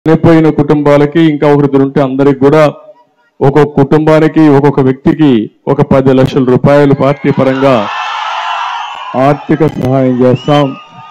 చనిపోయిన కుటుంబాలకి ఇంకా ఒకరిద్దరు ఉంటే అందరికి కూడా ఒక్కొక్క కుటుంబానికి ఒక్కొక్క వ్యక్తికి ఒక పది లక్షల రూపాయలు పార్టీ పరంగా ఆర్థిక సహాయం చేస్తాం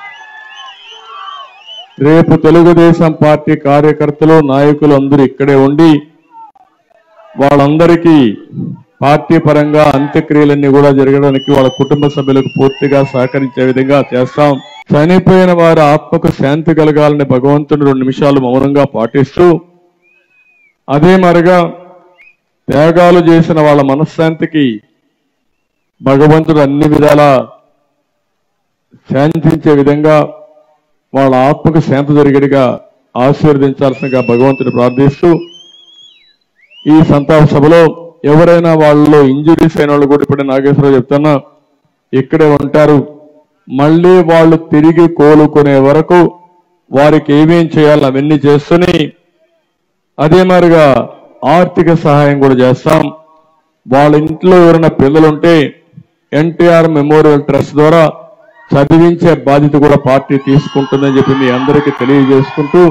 రేపు తెలుగుదేశం పార్టీ కార్యకర్తలు నాయకులు అందరూ ఇక్కడే ఉండి వాళ్ళందరికీ పార్టీ పరంగా అంత్యక్రియలన్నీ కూడా జరగడానికి వాళ్ళ కుటుంబ సభ్యులకు పూర్తిగా సహకరించే విధంగా చేస్తాం చనిపోయిన వారి ఆత్మకు శాంతి కలగాలని భగవంతుని రెండు నిమిషాలు మౌనంగా పాటిస్తూ అదే మరిగా త్యాగాలు చేసిన వాళ్ళ మనశ్శాంతికి భగవంతుడు అన్ని విధాలా శాంతించే విధంగా వాళ్ళ ఆత్మకు శాంతి జరిగేట్టుగా ఆశీర్వదించాల్సిందిగా భగవంతుని ప్రార్థిస్తూ ఈ సంతాప సభలో ఎవరైనా వాళ్ళలో ఇంజురీస్ అయిన వాళ్ళు కూడా ఇప్పుడు నాగేశ్వరరావు చెప్తున్నా ఇక్కడే ఉంటారు మళ్ళీ వాళ్ళు తిరిగి కోలుకునే వరకు వారికి ఏమేం చేయాలి అవన్నీ చేస్తూనే అదే మాదిరిగా ఆర్థిక సహాయం కూడా చేస్తాం వాళ్ళ ఇంట్లో ఎవరైనా పిల్లలుంటే ఎన్టీఆర్ మెమోరియల్ ట్రస్ట్ ద్వారా చదివించే బాధ్యత కూడా పార్టీ తీసుకుంటుందని చెప్పి మీ అందరికీ తెలియజేసుకుంటూ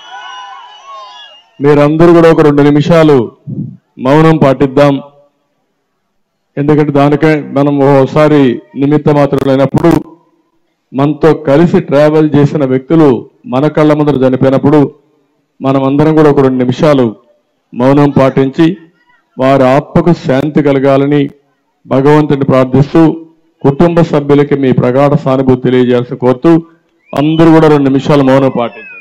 మీరందరూ కూడా ఒక రెండు నిమిషాలు మౌనం పాటిద్దాం ఎందుకంటే దానికే మనం ఓసారి నిమిత్త మాత్రమైనప్పుడు మనతో కలిసి ట్రావెల్ చేసిన వ్యక్తులు మన కళ్ళ ముందర చనిపోయినప్పుడు మనం అందరం కూడా ఒక రెండు నిమిషాలు మౌనం పాటించి వారి ఆత్మకు శాంతి కలగాలని భగవంతుని ప్రార్థిస్తూ కుటుంబ సభ్యులకి మీ ప్రగాఢ సానుభూతి తెలియజేయాల్సి కోరుతూ అందరూ కూడా రెండు నిమిషాలు మౌనం పాటించారు